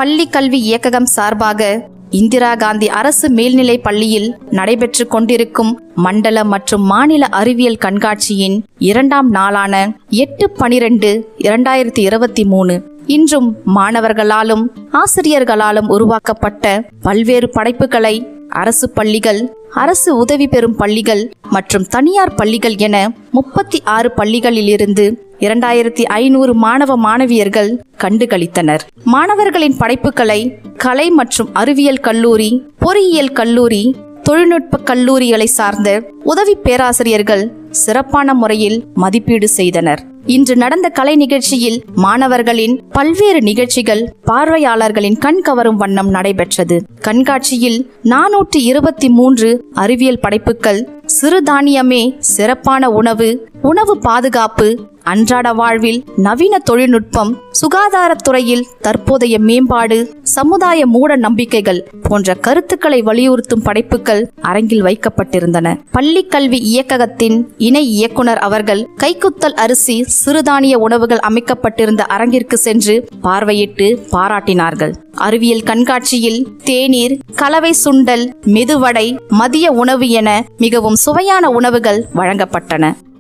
பள்ளி கல்வி இயக்ககம் சார்பாக இந்திரா காந்தி அரசு மேல்நிலைப் பள்ளியில் நடைபெற்று கொண்டிருக்கும் மண்டல மற்றும் மாநில அறிவியல் கண்காட்சியின் இரண்டாம் நாளான எட்டு பனிரெண்டு இரண்டாயிரத்தி இருபத்தி மூணு இன்றும் மாணவர்களாலும் ஆசிரியர்களாலும் உருவாக்கப்பட்ட பல்வேறு படைப்புகளை அரசு பள்ளிகள் அரசு உதவி பெறும் பள்ளிகள் மற்றும் தனியார் பள்ளிகள் என முப்பத்தி ஆறு பள்ளிகளிலிருந்து இரண்டாயிரத்தி ஐநூறு மாணவ மாணவியர்கள் கண்டுகளித்தனர் மாணவர்களின் படைப்புகளை கலை மற்றும் அறிவியல் கல்லூரி பொறியியல் கல்லூரி தொழில்நுட்ப கல்லூரிகளை சார்ந்த உதவி பேராசிரியர்கள் சிறப்பான முறையில் மதிப்பீடு செய்தனர் இன்று நடந்த கலை நிகழ்ச்சியில் மாணவர்களின் பல்வேறு நிகழ்ச்சிகள் பார்வையாளர்களின் கண் கவரும் வண்ணம் நடைபெற்றது கண்காட்சியில் நானூற்றி இருபத்தி மூன்று அறிவியல் படைப்புகள் சிறுதானியமே சிறப்பான உணவு உணவு பாதுகாப்பு அன்றாட வாழ்வில் நவீன தொழில்நுட்பம் சுகாதாரத்துறையில் தற்போதைய மேம்பாடு சமுதாய மூட நம்பிக்கைகள் போன்ற கருத்துக்களை வலியுறுத்தும் படைப்புகள் அரங்கில் வைக்கப்பட்டிருந்தன பள்ளி கல்வி இயக்ககத்தின் இணை இயக்குனர் அவர்கள் கைக்குத்தல் அரிசி சிறுதானிய உணவுகள் அமைக்கப்பட்டிருந்த அரங்கிற்கு சென்று பார்வையிட்டு பாராட்டினார்கள் அறிவியல் கண்காட்சியில் தேநீர் கலவை சுண்டல் மெதுவடை மதிய உணவு என மிகவும் சுவையான உணவுகள் வழங்கப்பட்டன